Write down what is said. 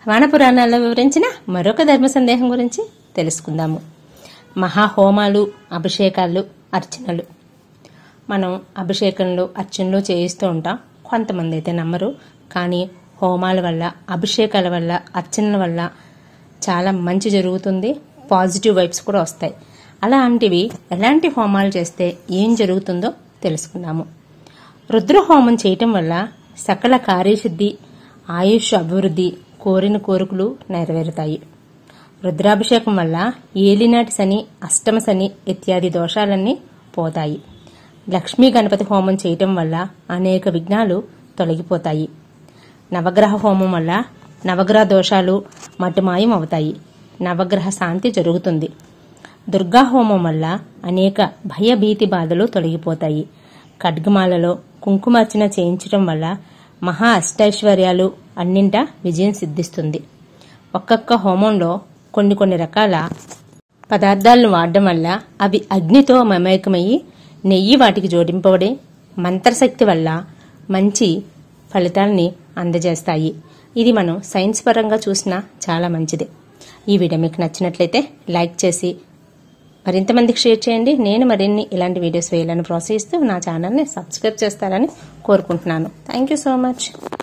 వానపురాణాల్లో వివరించిన మరొక ధర్మ సందేహం గురించి తెలుసుకుందాము మహాహోమాలు అభిషేకాలు అర్చనలు మనం అభిషేకంలో అర్చనలు చేయిస్తూ ఉంటాం కొంతమంది అయితే నమ్మరు కానీ హోమాల వల్ల అభిషేకాల వల్ల అర్చనల వల్ల చాలా మంచి జరుగుతుంది పాజిటివ్ వైబ్స్ కూడా వస్తాయి అలాంటివి ఎలాంటి హోమాలు చేస్తే ఏం జరుగుతుందో తెలుసుకుందాము రుద్ర హోమం చేయటం వల్ల సకల కార్యసిద్ధి ఆయుష్ అభివృద్ధి కోరిన కోరికలు నెరవేరుతాయి రుద్రాభిషేకం వల్ల ఏలినాటి శని అష్టమ శని ఇత్యాది దోషాలన్నీ పోతాయి లక్ష్మీ గణపతి హోమం చేయటం వల్ల అనేక విఘ్నాలు తొలగిపోతాయి నవగ్రహ హోమం వల్ల నవగ్రహ దోషాలు మటుమాయం అవుతాయి నవగ్రహ శాంతి జరుగుతుంది దుర్గా హోమం వల్ల అనేక భయభీతి బాధలు తొలగిపోతాయి ఖడ్గమాలలో కుంకుమార్చన చేయించడం వల్ల మహా అష్టైశ్వర్యాలు అన్నింటా విజయం సిద్ధిస్తుంది ఒక్కొక్క హోమంలో కొన్ని కొన్ని రకాల పదార్థాలను వాడడం వల్ల అవి అగ్నితో మమేకమయ్యి నెయ్యి వాటికి జోడింపబడి మంత్రశక్తి వల్ల మంచి ఫలితాలని అందజేస్తాయి ఇది మనం సైన్స్ పరంగా చూసినా చాలా మంచిది ఈ వీడియో మీకు నచ్చినట్లయితే లైక్ చేసి మరింత మందికి షేర్ చేయండి నేను మరిన్ని ఇలాంటి వీడియోస్ వేయాలని ప్రోత్సహిస్తూ నా ఛానల్ని సబ్స్క్రైబ్ చేస్తారని కోరుకుంటున్నాను థ్యాంక్ యూ సో మచ్